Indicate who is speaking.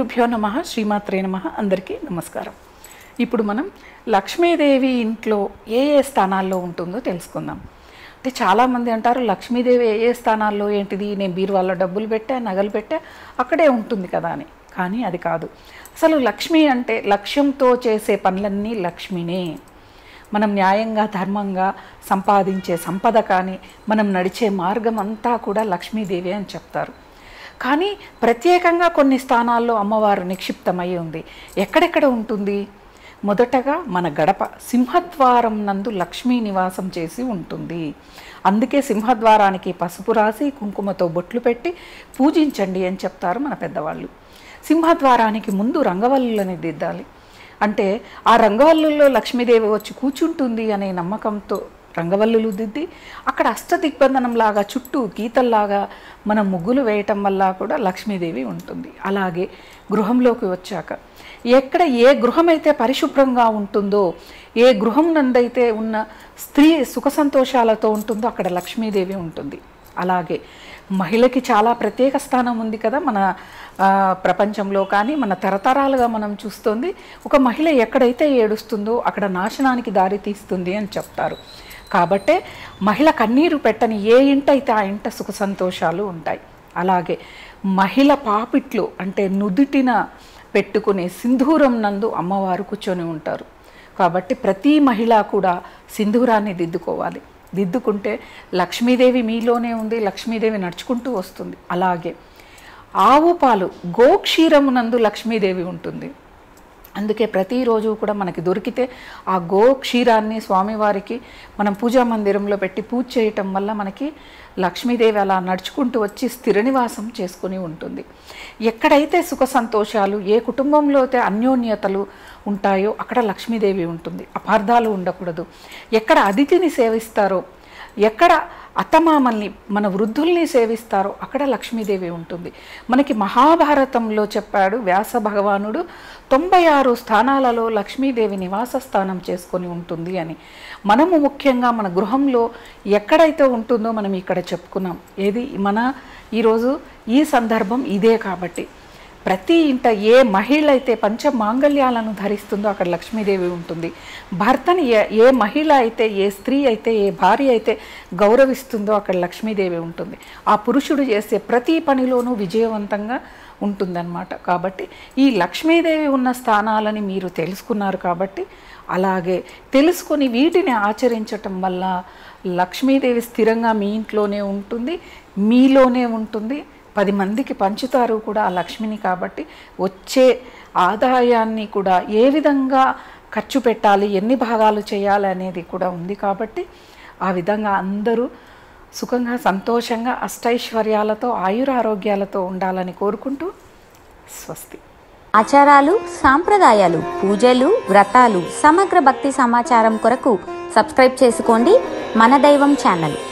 Speaker 1: గురుభ్యో నమ శ్రీమాత్రే నమ అందరికీ నమస్కారం ఇప్పుడు మనం లక్ష్మీదేవి ఇంట్లో ఏ ఏ స్థానాల్లో ఉంటుందో తెలుసుకుందాం అంటే చాలామంది అంటారు లక్ష్మీదేవి ఏ ఏ స్థానాల్లో ఏంటిది నేను బీరువాళ్ళ డబ్బులు పెట్టా నగలు పెట్టా అక్కడే ఉంటుంది కదా అని కానీ అది కాదు అసలు లక్ష్మి అంటే లక్ష్యంతో చేసే పనులన్నీ లక్ష్మినే మనం న్యాయంగా ధర్మంగా సంపాదించే సంపద కానీ మనం నడిచే మార్గం అంతా కూడా లక్ష్మీదేవి అని చెప్తారు కానీ ప్రత్యేకంగా కొన్ని స్థానాల్లో అమ్మవారు నిక్షిప్తమై ఉంది ఎక్కడెక్కడ ఉంటుంది మొదటగా మన గడప సింహద్వారం నందు లక్ష్మీ నివాసం చేసి ఉంటుంది అందుకే సింహద్వారానికి పసుపు రాసి కుంకుమతో బొట్లు పెట్టి పూజించండి అని చెప్తారు మన పెద్దవాళ్ళు సింహద్వారానికి ముందు రంగవల్లులని దిద్దాలి అంటే ఆ రంగవల్లుల్లో లక్ష్మీదేవి వచ్చి కూర్చుంటుంది అనే నమ్మకంతో రంగవల్లులు దిద్ది అక్కడ అష్టదిగ్బంధనంలాగా చుట్టూ గీతల్లాగా మనం ముగ్గులు వేయటం వల్ల కూడా లక్ష్మీదేవి ఉంటుంది అలాగే గృహంలోకి వచ్చాక ఎక్కడ ఏ గృహం అయితే పరిశుభ్రంగా ఉంటుందో ఏ గృహం నందైతే ఉన్న స్త్రీ సుఖ సంతోషాలతో ఉంటుందో అక్కడ లక్ష్మీదేవి ఉంటుంది అలాగే మహిళకి చాలా ప్రత్యేక స్థానం ఉంది కదా మన ఆ, ప్రపంచంలో కానీ మన తరతరాలుగా మనం చూస్తుంది ఒక మహిళ ఎక్కడైతే ఏడుస్తుందో అక్కడ నాశనానికి దారి తీస్తుంది అని చెప్తారు కాబట్టే మహిళ కన్నీరు పెట్టని ఏ ఇంట అయితే ఆ ఇంట సుఖ సంతోషాలు ఉంటాయి అలాగే మహిళ పాపిట్లు అంటే నుదుటిన పెట్టుకునే సింధూరం నందు అమ్మవారు కూర్చొని ఉంటారు కాబట్టి ప్రతి మహిళ కూడా సింధూరాన్ని దిద్దుకోవాలి దిద్దుకుంటే లక్ష్మీదేవి మీలోనే ఉంది లక్ష్మీదేవి నడుచుకుంటూ వస్తుంది అలాగే ఆవు పాలు గోక్షీరమునందు లక్ష్మీదేవి ఉంటుంది అందుకే ప్రతిరోజు కూడా మనకి దొరికితే ఆ గో క్షీరాన్ని స్వామివారికి మనం పూజా మందిరంలో పెట్టి పూజ చేయటం వల్ల మనకి లక్ష్మీదేవి అలా నడుచుకుంటూ వచ్చి స్థిర నివాసం చేసుకుని ఉంటుంది ఎక్కడైతే సుఖ సంతోషాలు ఏ కుటుంబంలో అయితే అన్యోన్యతలు ఉంటాయో అక్కడ లక్ష్మీదేవి ఉంటుంది అపార్థాలు ఉండకూడదు ఎక్కడ అతిథిని సేవిస్తారో ఎక్కడ అత్తమామల్ని మన వృద్ధుల్ని సేవిస్తారో అక్కడ లక్ష్మీదేవి ఉంటుంది మనకి మహాభారతంలో చెప్పాడు వ్యాస భగవానుడు తొంభై ఆరు స్థానాలలో లక్ష్మీదేవి నివాస స్థానం చేసుకొని ఉంటుంది అని మనము ముఖ్యంగా మన గృహంలో ఎక్కడైతే ఉంటుందో మనం ఇక్కడ చెప్పుకున్నాం ఏది మన ఈరోజు ఈ సందర్భం ఇదే కాబట్టి ప్రతి ఇంట ఏ మహిళ అయితే పంచ మాంగళ్యాలను ధరిస్తుందో అక్కడ లక్ష్మీదేవి ఉంటుంది భర్తని ఏ ఏ మహిళ అయితే ఏ స్త్రీ అయితే ఏ భార్య అయితే గౌరవిస్తుందో అక్కడ లక్ష్మీదేవి ఉంటుంది ఆ పురుషుడు చేసే ప్రతి పనిలోనూ విజయవంతంగా ఉంటుందన్నమాట కాబట్టి ఈ లక్ష్మీదేవి ఉన్న స్థానాలని మీరు తెలుసుకున్నారు కాబట్టి అలాగే తెలుసుకొని వీటిని ఆచరించటం వల్ల లక్ష్మీదేవి స్థిరంగా మీ ఇంట్లోనే ఉంటుంది మీలోనే ఉంటుంది పది మందికి పంచుతారు కూడా ఆ లక్ష్మిని కాబట్టి వచ్చే ఆదాయాన్ని కూడా ఏ విధంగా ఖర్చు పెట్టాలి ఎన్ని భాగాలు చేయాలి అనేది కూడా ఉంది కాబట్టి ఆ విధంగా అందరూ సుఖంగా సంతోషంగా అష్టైశ్వర్యాలతో ఆయురారోగ్యాలతో ఉండాలని కోరుకుంటూ స్వస్తి
Speaker 2: ఆచారాలు సాంప్రదాయాలు పూజలు వ్రతాలు సమగ్ర భక్తి సమాచారం కొరకు సబ్స్క్రైబ్ చేసుకోండి మన దైవం ఛానల్